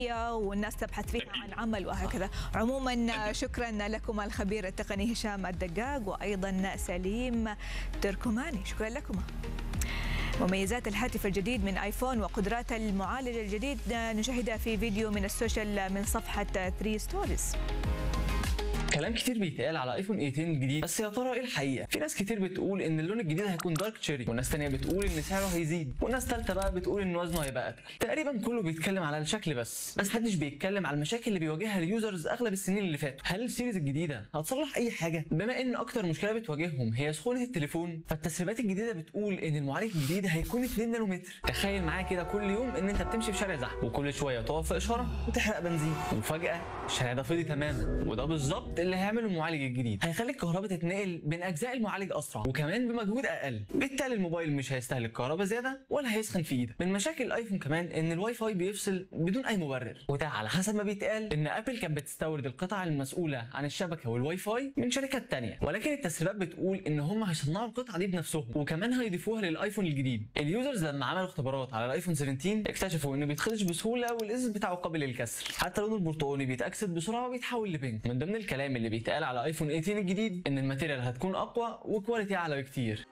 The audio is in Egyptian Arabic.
والناس تبحث فيها عن عمل وهكذا عموما شكرا لكم الخبير التقني هشام الدقاق وايضا سليم تركماني شكرا لكم مميزات الهاتف الجديد من ايفون وقدرات المعالج الجديد نشاهدها في فيديو من السوشيال من صفحه 3 ستوريز كلام كتير بيتقال على ايفون 18 الجديد بس يا ترى ايه الحقيقه في ناس كتير بتقول ان اللون الجديد هيكون دارك تشيري وناس تانية بتقول ان سعره هيزيد وناس تالتة بقى بتقول ان وزنه هيبقى اتقل تقريبا كله بيتكلم على الشكل بس بس محدش بيتكلم على المشاكل اللي بيواجهها اليوزرز اغلب السنين اللي فاتوا هل السيريز الجديده هتصلح اي حاجه بما ان اكتر مشكله بتواجههم هي سخونه التليفون فالتسريبات الجديده بتقول ان المعالج الجديد هيكون 2 نانومتر تخيل معايا كده كل يوم ان انت بتمشي في شارع زحمه وكل شويه تقف في اشاره وتحرق بنزين وفجاه الشارع ده فاضي تماما وده بالظبط اللي هيعمله المعالج الجديد هيخلي الكهرباء تتنقل بين اجزاء المعالج اسرع وكمان بمجهود اقل بالتالي الموبايل مش هيستهلك كهرباء زياده ولا هيسخن في ايدك من مشاكل الايفون كمان ان الواي فاي بيفصل بدون اي مبرر وده على حسب ما بيتقال ان ابل كانت بتستورد القطع المسؤوله عن الشبكه والواي فاي من شركات تانية ولكن التسريبات بتقول ان هم هيصنعوا القطعه دي بنفسهم وكمان هيضيفوها للايفون الجديد اليوزرز لما عملوا اختبارات على الايفون 17 اكتشفوا انه بيتخدش بسهوله والازاز بتاعه قابل للكسر حتى لونه البرتقالي بيتاكسد بسرعه وبيتحول لبينك من ضمن الكلام اللي بيتقال على ايفون 18 الجديد ان الماتيريال هتكون اقوى وكواليتي اعلى بكتير